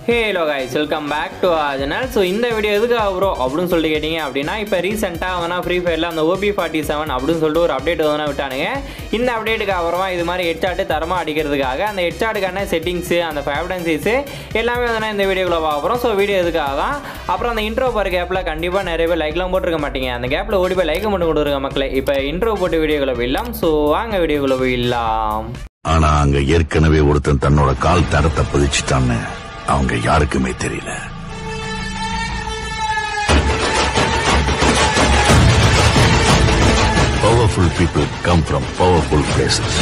Halo guys welcome back to our channel so இந்த video எதுக்கு bro அப்படின்னு சொல்லிட்டு கேட்டிங்க அப்படின்னா இப்போ ரீசெண்டாக வேணா ஃப்ரீ ஃபயரில் அந்த ஓபி ஃபார்ட்டி செவன் அப்படின்னு சொல்லிட்டு ஒரு அப்டேட் வேணா விட்டானுங்க இந்த அப்டேட்டுக்கு அப்புறமா இது மாதிரி ஹெட்சாட்டு தரமாக அடிக்கிறதுக்காக அந்த ஹெட்சாட்டுக்கான செட்டிங்ஸு அந்த ஃபேப்டன்சிஸு எல்லாமே வந்து இந்த வீடியோக்குள்ள பார்க்க போகிறோம் ஸோ வீடியோ எதுக்காக தான் அப்புறம் அந்த இன்ட்ரோ போகிற கேப்பில் கண்டிப்பாக நிறைய பேர் லைக்லாம் போட்டிருக்க மாட்டீங்க அந்த கேப்பில் ஓடி போய் லைக் மட்டும் கொடுத்துருக்க மக்களே இப்போ இன்ட்ரோ போட்டு வீடியோக்குள்ள போயிடலாம் ஸோ வாங்க வீடியோக்குள்ள போயிடலாம் ஆனா அங்க ஏற்கனவே ஒருத்தன் தன்னோட கால் தடத்தை பதிச்சுட்டான்னு அவங்க யாருக்குமே தெரியல Powerful people come from powerful places.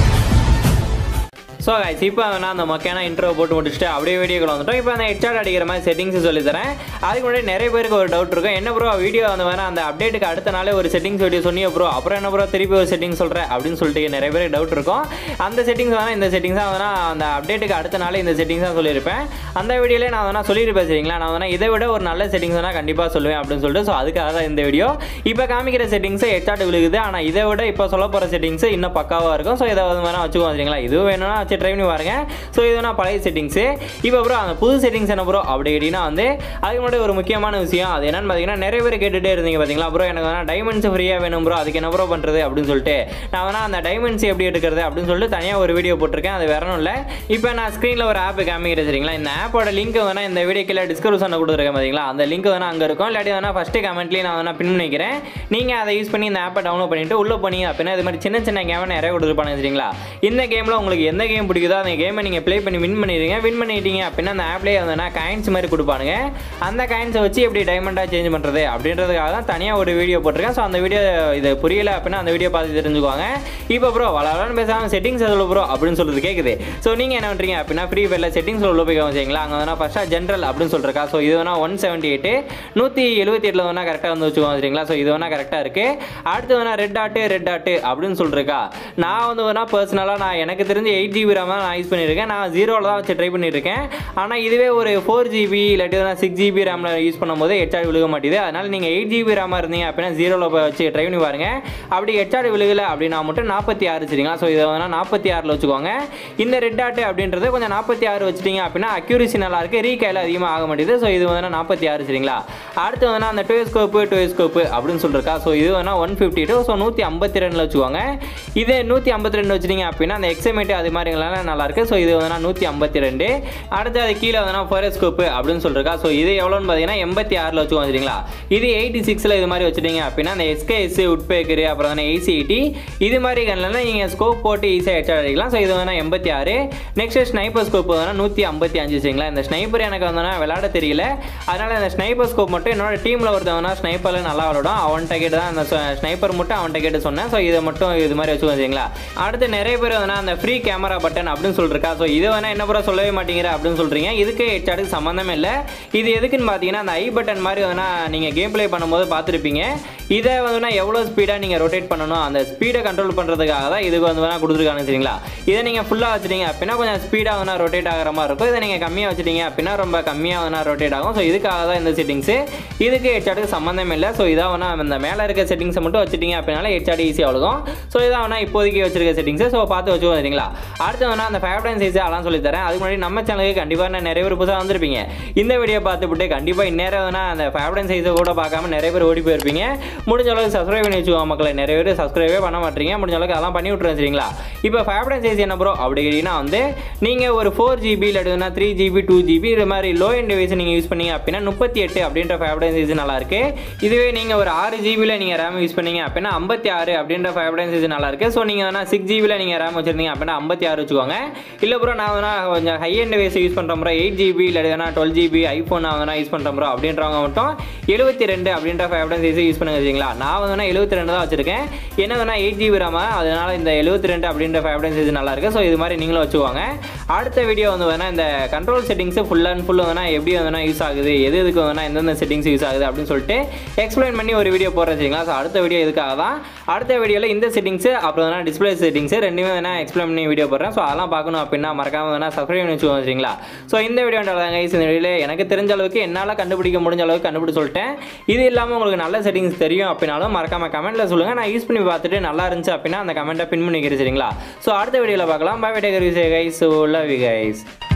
So guys இப்போ நான் அந்த மொக்கையான இன்ட்ரோ போட்டு முடிச்சுட்டு அப்படியே வீடியோக்குள்ள வந்துட்டோம் இப்போ அந்த ஹெட்சாட் அடிக்கிற மாதிரி செட்டிங்ஸ் சொல்லி தரேன் அதுக்கு முன்னாடி நிறைய பேருக்கு ஒரு டவுட் இருக்கும் என்ன ப்ரோ வீடியோ வந்து வேணா அந்த அப்டேட்டுக்கு அடுத்த நாளே ஒரு செட்டிங்ஸ் வீடியோ சொன்னியோ ப்ரோ அப்புறம் என்ன ப்ரோ திருப்பி ஒரு செட்டிங் சொல்கிறேன் அப்படின்னு சொல்லிட்டு நிறைய பேருக்கு டவுட் இருக்கும் அந்த செட்டிங்ஸ் வேணா இந்த செட்டிங்ஸாக வேணா அந்த அப்டேட்டுக்கு அடுத்த நாளே இந்த செட்டிங்ஸ் தான் சொல்லியிருப்பேன் அந்த வீடியோலே நான் வேணா சொல்லியிருப்பேன் சரிங்களா நான் வேணா இதை விட ஒரு நல்ல செட்டிங்ஸ் வேணா கண்டிப்பாக சொல்லுவேன் அப்படின்னு சொல்லிட்டு ஸோ அதுக்காக தான் இந்த வீடியோ இப்போ காமிக்கிற செட்டிங்ஸ் ஹெட்சாட் விழுகுது ஆனால் இதை விட இப்போ சொல்ல போகிற செட்டிங்ஸ் இன்னும் பக்காவாக இருக்கும் ஸோ இதை வந்து வேணா வச்சுக்கோங்க சரிங்களா இது வேணும்னா வச்சு ட்ரை பண்ணி பாருங்க ஸோ இது வேணா பழைய செட்டிங்ஸு இப்போ ப்ரோ அந்த புது செட்டிங்ஸ் என்ன ப்ரோ அப்படி கேட்டிங்கன்னா வந்து அதுக்கு முன்னாடி ஒரு முக்கியமான விஷயம் அது என்னன்னு பார்த்தீங்கன்னா நிறைய பேர் கேட்டுகிட்டே இருந்தீங்க பார்த்தீங்களா ப்ரோ எனக்கு வேணா டைமண்ட்ஸ் ஃப்ரீயாக வேணும் ப்ரோ அதுக்கு என்ன ப்ரோ பண்ணுறது அப்படின்னு சொல்லிட்டு நான் வேணா அந்த டைமண்ட்ஸ் எப்படி எடுக்கிறது அப்படின்னு சொல்லிட்டு தனியாக ஒரு வீடியோ போட்டிருக்கேன் அது வேற ஒன்றும் இல்லை இப்போ நான் ஸ்க்ரீனில் ஒரு ஆப் காமிக்கிறேன் சரிங்களா இந்த ஆப்போட லிங்க் வேணா இந்த வீடியோ கீழே டிஸ்கிரிப்ஷனில் கொடுத்துருக்கேன் பார்த்தீங்களா அந்த லிங்க் வேணா அங்கே இருக்கும் இல்லாட்டி வேணா ஃபஸ்ட்டு கமெண்ட்லேயே நான் வேணா பின் பண்ணிக்கிறேன் நீங்கள் அதை யூஸ் பண்ணி இந்த ஆப்பை டவுன்லோட் பண்ணிட்டு உள்ளே போனீங்க அப்படின்னா இது மாதிரி சின்ன சின்ன கேமை நிறைய கொடுத்துருப்பாங்க சரிங்களா இந்த கேமில் உங்களுக்கு எந்த கேம் பிடிக்குதோ அந்த கேமை நீங்கள் ப்ளே பண்ணி வின் பண்ணிடுங்க வின் பண்ணிட்டீங்க அப்படின்னா அந்த ஆப்லேயே வந்தோன்னா காயின்ஸ் மாதிரி கொடுப்பானுங்க அந்த காயின்ஸை வச்சு எப்படி டைமண்டாக சேஞ்ச் பண்ணுறது அப்படின்றதுக்காக தான் தனியாக ஒரு வீடியோ போட்டிருக்கேன் ஸோ அந்த வீடியோ இது புரியல அப்படின்னா அந்த வீடியோ பார்த்து தெரிஞ்சுக்குவாங்க இப்போ ப்ரோ வளவலான்னு பேசாமல் செட்டிங்ஸ் எதில் ப்ரோ அப்படின்னு சொல்லிட்டு கேட்குது ஸோ நீங்கள் என்ன பண்ணுறீங்க அப்படின்னா ஃப்ரீ ஃபயரில் செட்டிங்ஸ் உள்ள போய் வச்சிங்களா அங்கே வேணா ஃபஸ்ட்டாக ஜென்ரல் அப்படின்னு சொல்லிருக்கா ஸோ இது வேணா ஒன் செவன்ட்டி எயிட்டு நூற்றி எழுபத்தி எட்டில் வேணா கரெக்டாக வந்து வச்சுக்கோங்க சரிங்களா ஸோ இது வேணா கரெக்டாக இருக்குது அடுத்து வேணா ரெட் டாட்டு ரெட் டாட்டு அப்படின்னு சொல்லிருக்கா நான் வந்து வேணா பர்சனலாக நான் எனக்கு தெரிஞ்சு எயிட் ஜிபி ரேம் தான் நான் யூஸ் பண்ணியிருக்கேன் நான் ஜீரோவில் தான் வச்சு ட்ரை பண்ணியிருக்கேன் ஆனால் இதுவே ஒரு ஃபோர் ஜிபி இல்லாட்டி சிக்ஸ் ஜிபி ரேமில் யூஸ் பண்ணும்போது ஹெச்ஆர் விழுக மாட்டேது அதனால் நீங்கள் எயிட் ஜிபி ரேமாக இருந்தீங்க அப்படின்னா ஜீரோவில் வச்சு ட்ரை பண்ணி பாருங்க அப்படி ஹெச்ஆர் விழுகல அப்படின்னா மட்டும் நாற்பத்தி ஆறு சரிங்களா ஸோ இதை வேணா நாற்பத்தி ஆறில் வச்சுக்கோங்க இந்த ரெட் டாட்டு அப்படின்றது கொஞ்சம் நாற்பத்தி ஆறு வச்சிட்டிங்க அப்படின்னா அக்யூரிசி நல்லா இருக்கு ரீகையில் அதிகமாக ஆக மாட்டேது ஸோ இது வந்து நாற்பத்தி ஆறு சரிங்களா அடுத்து வந்து அந்த டோஸ்கோப்பு டோஸ்கோப்பு அப்படின்னு சொல்லிருக்கா ஸோ இது வேணா ஒன் ஃபிஃப்டி டூ ஸோ நூற்றி ஐம்பத்தி ரெண்டில் வச்சுக்கோங்க இதே நூற்றி ஐம்பத்தி ரெண்டு வச்சிட்டிங்க அப்படின்னா அந்த எக்ஸமேட்டு அது மாதிரிங்களாம் நல்லா இருக்கு ஸோ இது வந்து நூற்றி ஐம்பத்தி ரெண்டு அடுத்து அது கீழே வந்து ஃபோரஸ்கோப்பு அப்படின்னு சொல்லிருக்கா ஸோ இது எவ்வளோன்னு பார்த்தீங்கன்னா எண்பத்தி ஆறில் வச்சுக்கோங்க சரிங்களா இது எயிட்டி சிக்ஸில் இது மாதிரி வச்சுட்டீங்க அப்படின்னா அந்த எஸ்கேஎஸ் உட்பேக்கரு அப்புறம் வந்து ஏசிஐடி இது மாதிரி கண்ணில் நீங்கள் ஸ்கோப் போட்டு ஈஸியாக ஹெச்ஆர் அடிக்கலாம் ஸோ இது வேணா எண்பத்தி ஆறு நெக்ஸ்ட் ஸ்னைப்பர் ஸ்கோப் வேணா நூற்றி ஐம்பத்தி அஞ்சு சரிங்களா இந்த ஸ்னைப்பர் எனக்கு வந்து விளையாட தெரியல அதனால் இந்த ஸ்னைப்பர் ஸ்கோப் மட்டும் என்னோட டீமில் ஒருத்தவனா ஸ்னைப்பரில் நல்லா விளாடும் அவன்கிட்ட கேட்டு தான் அந்த ஸ்னைப்பர் மட்டும் அவன்கிட்ட கேட்டு சொன்னேன் ஸோ இதை மட்டும் இது மாதிரி வச்சுக்கோங்க சரிங்களா அடுத்து நிறைய பேர் வந்து அந்த ஃப்ரீ கேமரா பட்டன் அப்படின்னு சொல்லிருக்கா ஸோ இதை வேணா என்ன பூரா சொல்லவே மாட்டேங்கிற அப்படின்னு சொல்கிறீங்க இதுக்கு ஹெச்ஆருக்கு சம்மந்தமே இல்லை இது எதுக்குன்னு பார்த்தீங்கன்னா அந்த ஐ பட்டன் மாதிரி வேணா நீங்கள் கேம் ப்ளே பண்ணும்போது பார்த்துருப்பீங்க இதை வந்து எவ்வளோ ஸ்பீடாக நீங்கள் ரொட்டேட் பண்ணணும் அந்த ஸ்பீடை கண்ட்ரோல் பண்ணுறதுக்காக தான் இதுக்கு வந்து வேணா கொடுத்துருக்காங்க சரிங்களா இதை நீங்கள் ஃபுல்லாக வச்சுட்டீங்க அப்படின்னா கொஞ்சம் ஸ்பீடாக வேணா ரொட்டேட் ஆகிற மாதிரி இருக்கும் இதை நீங்கள் கம்மியாக வச்சுட்டீங்க அப்படின்னா ரொம்ப கம்மியாக வேணா ரொட்டேட் ஆகும் ஸோ இதுக்காக தான் இந்த செட்டிங்ஸு இதுக்கு ஹெச்ஆருக்கு சம்மந்தம் இல்லை ஸோ இதான் வேணா இந்த மேலே இருக்க செட்டிங்ஸை மட்டும் வச்சுட்டீங்க அப்படின்னால ஹெச்ஆர் ஈஸியாக ஒழுகும் ஸோ இதான் வேணா இப்போதைக்கு வச்சிருக்க செட்டிங்ஸு ஸோ பார்த்து வச்சுக்கோங்க சரிங்களா அடுத்து வேணா அந்த ஃபேவரட் சைஸ் அதெல்லாம் சொல்லி தரேன் அதுக்கு முன்னாடி நம்ம சேனலுக்கு கண்டிப்பாக நான் நிறைய பேர் புதுசாக வந்திருப்பீங்க இந்த வீடியோ பார்த்துவிட்டு கண்டிப்பாக இந்நேரம் வேணா அந்த ஃபேவரட் சைஸை கூட பார்க்காம நிறைய பேர் ஓடி போயிருப்பீங்க முடிஞ்ச அளவுக்கு சப்ஸ்கிரைப் பண்ணி வச்சுக்கோங்க மக்களை நிறைய பேர் சப்ஸ்கிரைபே பண்ண மாட்டீங்க முடிஞ்ச அளவுக்கு அதெல்லாம் பண்ணி விட்ருவேன் சரிங்களா இப்போ ஃபேவரட் சைஸ் என்ன ப்ரோ அப்படி கேட்டிங்கன்னா வந்து நீங்கள் ஒரு ஃபோர் ஜிபி இல்லாட்டினா த்ரீ ஜிபி டூ ஜிபி இது மாதிரி லோ எண்ட் டிவைஸ் நீங்கள் யூஸ் பண்ணீங்க அப்படின்னா முப்பத்தி எட்டு அப்படின்ற ஃபேவரட் சைஸ் நல்லா இருக்கு இதுவே நீங்கள் ஒரு ஆறு ஜிபியில் நீங்கள் ரேம் யூஸ் பண்ணீங்க அப்படின்னா ஐம்பத்தி ஆறு அப்படின்ற ஃபேவரட் சைஸ் நல்லா இருக்கு ஸோ நீங்கள் வேணா சிக்ஸ் ஜிபியில் நீங்கள் ரேம் வச்சிருந்தீங்க அப்படின்னா ஐம்பத்தி ஆறு வச்சுக்கோங்க இல்லை ப்ரோ நான் வேணா கொஞ்சம் ஹை எண்ட் டிவைஸ் யூஸ் பண்ணுறேன் ப்ரோ எயிட் ஜிபி இல்லை வேணா டுவெல் ஜிபி ஐஃபோன் நான் வேணா யூஸ் பண்ணுறேன் ப்ரோ அப்படின்றவங்க மட்டும் எழுபத்தி ரெண்டு அப்படின்ற ஃபேவரட் சைஸ் யூஸ் பண்ணுங்க சரிங்களா நான் வந்து எழுபத்தி ரெண்டு தான் வச்சிருக்கேன் என்ன வேணா எயிட் ஜிபி ரேம் அதனால இந்த எழுபத்தி ரெண்டு அப்படின்ற ஃபேவரட் சைஸ் நல்லா இருக்கு ஸோ இது மாதிரி நீங்களும் வச்சுக்கோங்க அடுத்த வீடியோ வந்து வேணா இந்த control settings full and full வேணா எப்படி வேணா யூஸ் ஆகுது எது எதுக்கு வேணா எந்தெந்த செட்டிங்ஸ் யூஸ் ஆகுது அப்படின்னு சொல்லிட்டு எக்ஸ்பிளைன் பண்ணி ஒரு வீடியோ போடுறேன் சரிங்களா ஸோ அடுத்த வீடியோ இதுக்காக தான் அடுத்த வீடியோவில் இந்த செட்டிங்ஸ் அப்புறம் வேணா டிஸ்பிளே செட்டிங்ஸ் ரெண்டுமே வேணா எக்ஸ்பிளைன் பண்ணி வீடியோ போடுறேன் ஸோ அதெல்லாம் பார்க்கணும் அப்படின்னா மறக்காம வேணா சப்ஸ்கிரைப் பண்ணி வச்சுக்கோங்க சரிங்களா ஸோ இந்த வீடியோ கைஸ் இந்த வீடியோவில் எனக்கு தெரிஞ்ச அளவுக்கு என்னால் கண்டுபிடிக்க முடிஞ்ச அளவுக்கு கண்டுபிடிச்சு சொல்லிட்டேன் இது இல்லாமல் உங்களுக்கு நல்ல செட்டிங்ஸ் தெரியும் அப்படின்னாலும் மறக்காம கமெண்ட்டில் சொல்லுங்கள் நான் யூஸ் பண்ணி பார்த்துட்டு நல்லா இருந்துச்சு அப்படின்னா அந்த கமெண்ட்டை பின் பண்ணிக்கிறேன் சரிங்களா ஸோ அடுத்த வீடியோவில் பார்க்கலாம் பை விடேகர் விசே guys so love you guys